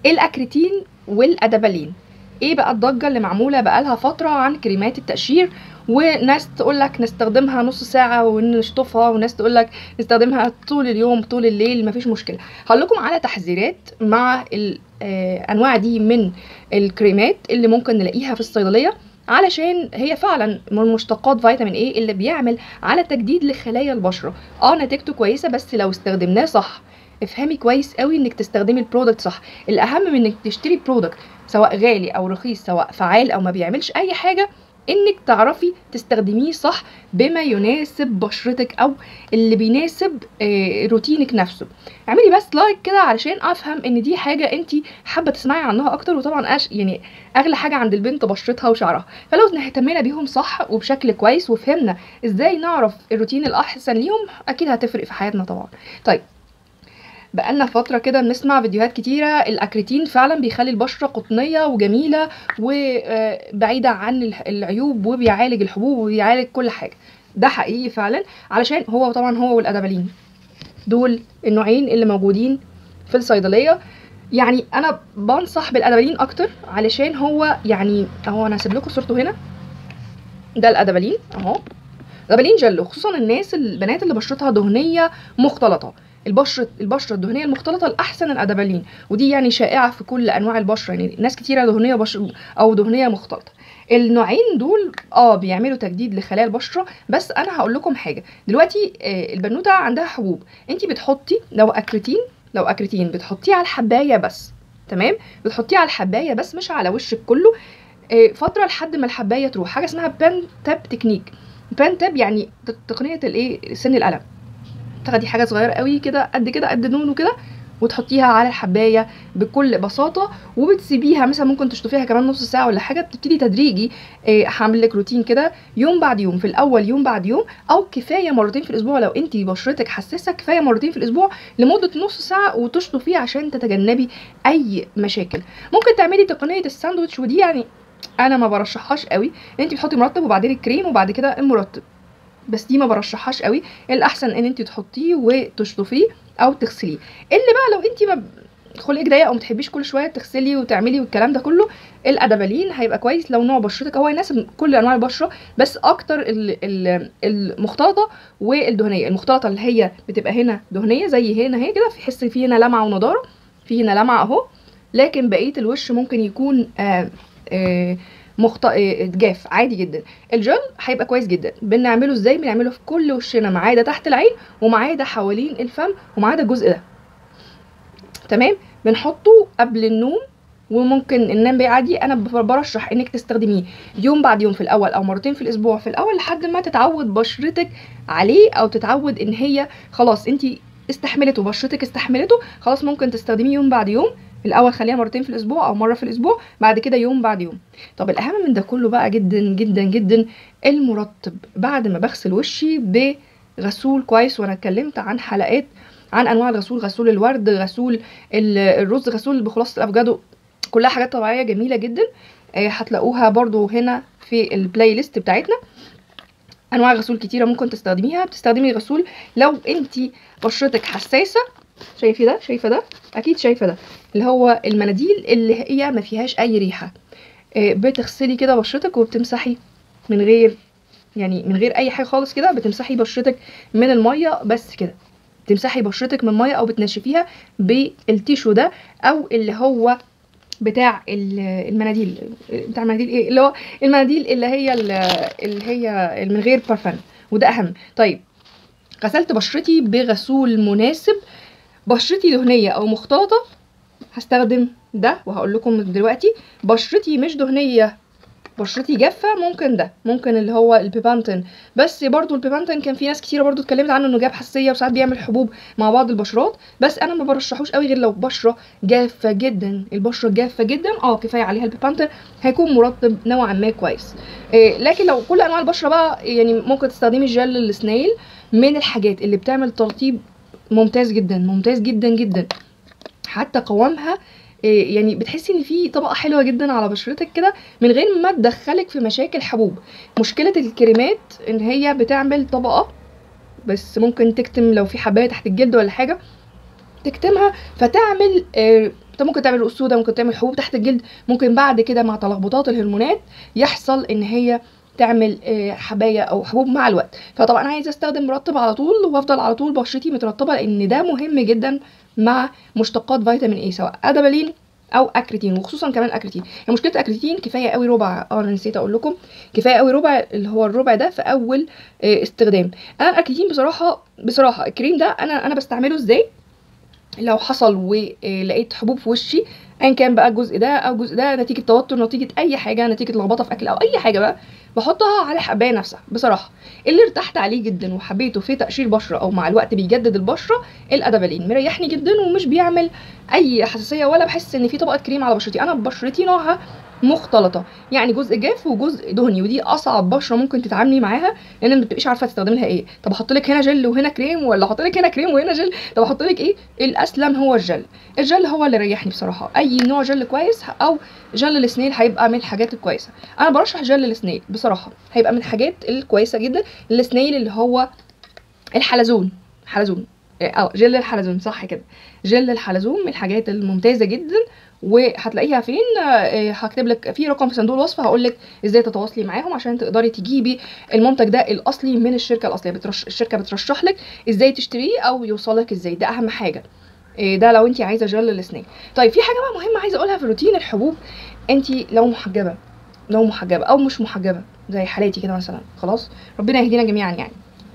الاكريتين والادابالين ايه بقى الضجه اللي معموله بقالها فتره عن كريمات التقشير وناس تقول لك نستخدمها نص ساعه ونشطفها وناس تقول لك نستخدمها طول اليوم طول الليل مفيش مشكله هقول لكم على تحذيرات مع الانواع دي من الكريمات اللي ممكن نلاقيها في الصيدليه علشان هي فعلا من مشتقات فيتامين ايه اللي بيعمل على تجديد لخلايا البشره اه نتيجته كويسه بس لو استخدمناه صح افهمي كويس قوي انك تستخدمي البرودكت صح الاهم من انك تشتري برودكت سواء غالي او رخيص سواء فعال او ما بيعملش اي حاجه انك تعرفي تستخدميه صح بما يناسب بشرتك او اللي بيناسب آه، روتينك نفسه اعملي بس لايك كده علشان افهم ان دي حاجه انت حابه تسمعي عنها اكتر وطبعا أش يعني اغلى حاجه عند البنت بشرتها وشعرها فلو اهتمينا بيهم صح وبشكل كويس وفهمنا ازاي نعرف الروتين الاحسن ليهم اكيد هتفرق في حياتنا طبعا طيب بقالنا فترة كده بنسمع فيديوهات كتيرة الأكريتين فعلا بيخلي البشرة قطنية وجميلة وبعيدة عن الح- العيوب وبيعالج الحبوب وبيعالج كل حاجة ده حقيقي فعلا علشان هو طبعا هو والأدابالين دول النوعين اللي موجودين في الصيدلية يعني أنا بنصح بالأدابالين أكتر علشان هو يعني أهو أنا هسيب لكم صورته هنا ده الأدابالين أهو أدابالين جل خصوصا الناس البنات اللي بشرتها دهنية مختلطة البشرة البشرة الدهنية المختلطة الأحسن الأدابالين ودي يعني شائعة في كل أنواع البشرة يعني ناس كتيرة دهنية بشر أو دهنية مختلطة النوعين دول اه بيعملوا تجديد لخلايا البشره بس انا هقول لكم حاجه دلوقتي آه، البنوته عندها حبوب انت بتحطي لو اكريتين لو اكريتين بتحطيه على الحبايه بس تمام بتحطيه على الحبايه بس مش على وشك كله آه، فتره لحد ما الحبايه تروح حاجه اسمها بان تاب تكنيك بان تاب يعني ت- تقنيه الايه سن القلم تاخدي حاجه صغيره قوي كده قد كده قد نون وكده وتحطيها على الحبايه بكل بساطه وبتسيبيها مثلا ممكن تشطفيها كمان نص ساعه ولا حاجه بتبتدي تدريجي إيه، هعمل لك روتين كده يوم بعد يوم في الاول يوم بعد يوم او كفايه مرتين في الاسبوع لو انت بشرتك حساسه كفايه مرتين في الاسبوع لمده نص ساعه وتشطفيه عشان تتجنبي اي مشاكل ممكن تعملي تقنيه الساندوتش ودي يعني انا ما برشحهاش قوي ان انت بتحطي مرطب وبعدين الكريم وبعد كده المرطب بس دي ما برشحهاش قوي الاحسن ان انت تحطيه وتشطفيه او تغسليه اللي بقى لو انت ما خلقك ضيق او ما تحبيش كل شويه تغسلي وتعملي والكلام ده كله الادابالين هيبقى كويس لو نوع بشرتك هو يناسب كل انواع البشره بس اكتر ال- ال- المختلطه والدهنيه المختلطه اللي هي بتبقى هنا دهنيه زي هنا هي كده في حس في هنا لمعه ونضاره في هنا لمعه اهو لكن بقيه الوش ممكن يكون آه آه مخط... آه، جاف عادي جدا الجل هيبقى كويس جدا بنعمله ازاي بنعمله في كل وشنا ما عدا تحت العين وما عدا حوالين الفم وما عدا الجزء ده تمام بنحطه قبل النوم وممكن ننام بيه عادي انا بف- برشح انك تستخدميه يوم بعد يوم في الاول او مرتين في الاسبوع في الاول لحد ما تتعود بشرتك عليه او تتعود ان هي خلاص انت استحملته بشرتك استحملته خلاص ممكن تستخدميه يوم بعد يوم في الاول خليها مرتين في الاسبوع او مره في الاسبوع بعد كده يوم بعد يوم طب الاهم من ده كله بقى جدا جدا جدا المرطب بعد ما بغسل وشي بغسول كويس وانا اتكلمت عن حلقات عن انواع الغسول غسول الورد غسول ال- الرز غسول بخلاصه الافوكادو كلها حاجات طبيعيه جميله جدا آه، هتلاقوها برضو هنا في البلاي ليست بتاعتنا انواع غسول كتيره ممكن تستخدميها بتستخدمي غسول لو انت بشرتك حساسه شايفه ده شايفه ده اكيد شايفه ده اللي هو المناديل اللي هي ما فيهاش اي ريحه آه، بتغسلي كده بشرتك وبتمسحي من غير يعني من غير اي حاجه خالص كده بتمسحي بشرتك من الميه بس كده تمسحي بشرتك من ميه او بتنشفيها بالتيشو ده او اللي هو بتاع ال- المناديل بتاع المناديل ايه اللي هو المناديل اللي هي ال- اللي هي من غير بارفان وده اهم طيب غسلت بشرتي بغسول مناسب بشرتي دهنيه او مختلطه هستخدم ده وهقول لكم دلوقتي بشرتي مش دهنيه بشرتي جافه ممكن ده ممكن اللي هو البيبانتين بس برضو البيبانتين كان في ناس كتيره برضو اتكلمت عنه انه جاب حساسيه وساعات بيعمل حبوب مع بعض البشرات بس انا ما برشحوش قوي غير لو بشره جافه جدا البشره جافه جدا اه كفايه عليها البيبانتين هيكون مرطب نوعا ما كويس إيه لكن لو كل انواع البشره بقى يعني ممكن تستخدمي جل السنيل من الحاجات اللي بتعمل ترطيب ممتاز جدا ممتاز جدا جدا حتى قوامها إيه، يعني بتحسي ان في طبقه حلوه جدا على بشرتك كده من غير ما تدخلك في مشاكل حبوب مشكله الكريمات ان هي بتعمل طبقه بس ممكن تكتم لو في حبايه تحت الجلد ولا حاجه تكتمها فتعمل آه، انت ممكن تعمل رؤوس سودا ممكن تعمل حبوب تحت الجلد ممكن بعد كده مع تلخبطات الهرمونات يحصل ان هي تعمل آه، حبايه او حبوب مع الوقت فطبعا انا عايزه استخدم مرطب على طول وافضل على طول بشرتي مترطبه لان ده مهم جدا مع مشتقات فيتامين اي سواء ادبالين او اكريتين وخصوصا كمان الاكريتين يعني مشكله الاكريتين كفايه قوي ربع اه انا نسيت اقول لكم كفايه قوي ربع اللي هو الربع ده في اول آه، استخدام انا الاكريتين بصراحه بصراحه الكريم ده انا انا بستعمله ازاي لو حصل ولقيت حبوب في وشي ايا كان بقى الجزء ده او الجزء ده نتيجه توتر نتيجه اي حاجه نتيجه لخبطه في اكل او اي حاجه بقى بحطها على الحبايه نفسها بصراحه اللي ارتحت عليه جدا وحبيته في تقشير بشره او مع الوقت بيجدد البشره الادبالين مريحني جدا ومش بيعمل اي حساسيه ولا بحس ان في طبقه كريم على بشرتي انا بشرتي نوعها مختلطه يعني جزء جاف وجزء دهني ودي اصعب بشره ممكن تتعاملي معاها لان ما بتبقيش عارفه تستخدمي لها ايه طب احط لك هنا جل وهنا كريم ولا احط لك هنا كريم وهنا جل طب احط لك ايه الاسلم هو الجل الجل هو اللي ريحني بصراحه اي نوع جل كويس او جل السنيل هيبقى من الحاجات الكويسه انا برشح جل السنيل بصراحه هيبقى من الحاجات الكويسه جدا السنيل اللي هو الحلزون حلزون اه جل الحلزون صح كده جل الحلزون من الحاجات الممتازه جدا وهتلاقيها فين آه، هكتب لك في رقم في صندوق الوصف هقول لك ازاي تتواصلي معاهم عشان تقدري تجيبي المنتج ده الاصلي من الشركه الاصليه بترش الشركه بترشح لك ازاي تشتريه او يوصلك ازاي ده اهم حاجه إيه ده لو انت عايزه جل الاسنان طيب في حاجه بقى مهمه عايزه اقولها في روتين الحبوب انت لو محجبه لو محجبه او مش محجبه زي حالاتي كده مثلا خلاص ربنا يهدينا جميعا يعني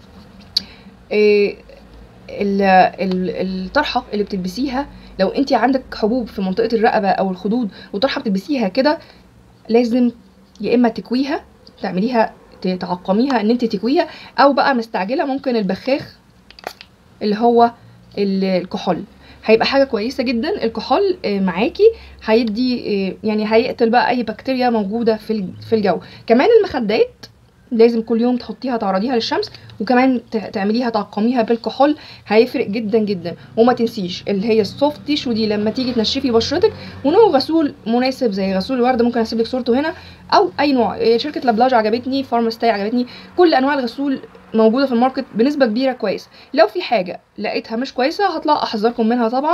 إيه ال- ال- الطرحه اللي بتلبسيها لو انت عندك حبوب في منطقه الرقبه او الخدود وطرحه بتلبسيها كده لازم يا اما تكويها تعمليها ت- تعقميها ان انت تكويها او بقى مستعجله ممكن البخاخ اللي هو ال- الكحول هيبقى حاجه كويسه جدا الكحول آه، معاكي هيدي آه، يعني هيقتل بقى اي بكتيريا موجوده في الج- في الجو كمان المخدات لازم كل يوم تحطيها تعرضيها للشمس وكمان ت- تعمليها تعقميها بالكحول هيفرق جدا جدا وما تنسيش اللي هي السوفت تيشو دي لما تيجي تنشفي بشرتك ونوع غسول مناسب زي غسول الورد ممكن اسيب لك صورته هنا او اي نوع إيه، شركه لابلاج عجبتني فارماستاي عجبتني كل انواع الغسول موجوده في الماركت بنسبه كبيره كويسه لو في حاجه لقيتها مش كويسه هطلع احذركم منها طبعا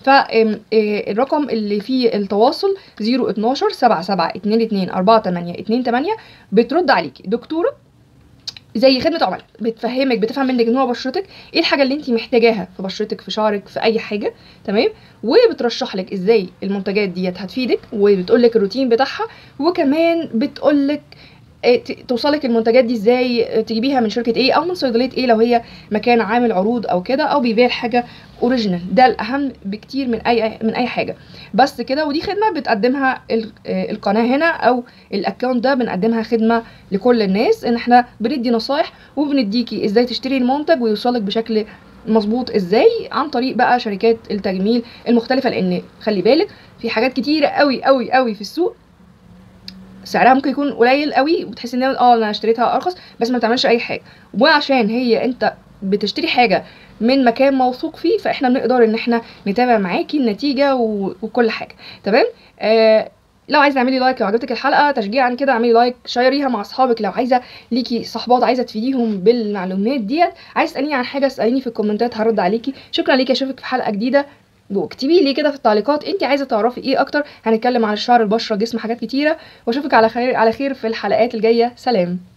فالرقم اللي فيه التواصل 012 77 22 48 28 بترد عليكي دكتوره زي خدمه عملاء بتفهمك بتفهم منك نوع بشرتك ايه الحاجه اللي انت محتاجاها في بشرتك في شعرك في اي حاجه تمام وبترشح لك ازاي المنتجات ديت هتفيدك وبتقول لك الروتين بتاعها وكمان بتقول لك توصلك المنتجات دي ازاي آه، تجيبيها من شركه ايه او من صيدليه ايه لو هي مكان عامل عروض او كده او بيبيع حاجه اوريجينال ده الاهم بكتير من اي من اي حاجه بس كده ودي خدمه بتقدمها ال- آه، القناه هنا او الاكونت ده بنقدمها خدمه لكل الناس ان احنا بندي نصايح وبنديكي ازاي تشتري المنتج ويوصلك بشكل مظبوط ازاي عن طريق بقى شركات التجميل المختلفه لان خلي بالك في حاجات كتيره قوي قوي قوي في السوق سعرها ممكن يكون قليل قوي وتحس ان هي اه انا اشتريتها ارخص بس ما بتعملش اي حاجه وعشان هي انت بتشتري حاجه من مكان موثوق فيه فاحنا بنقدر ان احنا نتابع معاكي النتيجه و... وكل حاجه تمام آه لو عايزه تعملي لايك لو عجبتك الحلقه تشجيعا كده اعملي لايك شيريها مع اصحابك لو عايزه ليكي صحبات عايزه تفيديهم بالمعلومات ديت عايز تساليني عن حاجه اساليني في الكومنتات هرد عليكي شكرا ليكي اشوفك في حلقه جديده واكتبي لي كده في التعليقات انت عايزه تعرفي ايه اكتر هنتكلم عن الشعر البشره الجسم حاجات كتيره واشوفك على خير على خير في الحلقات الجايه سلام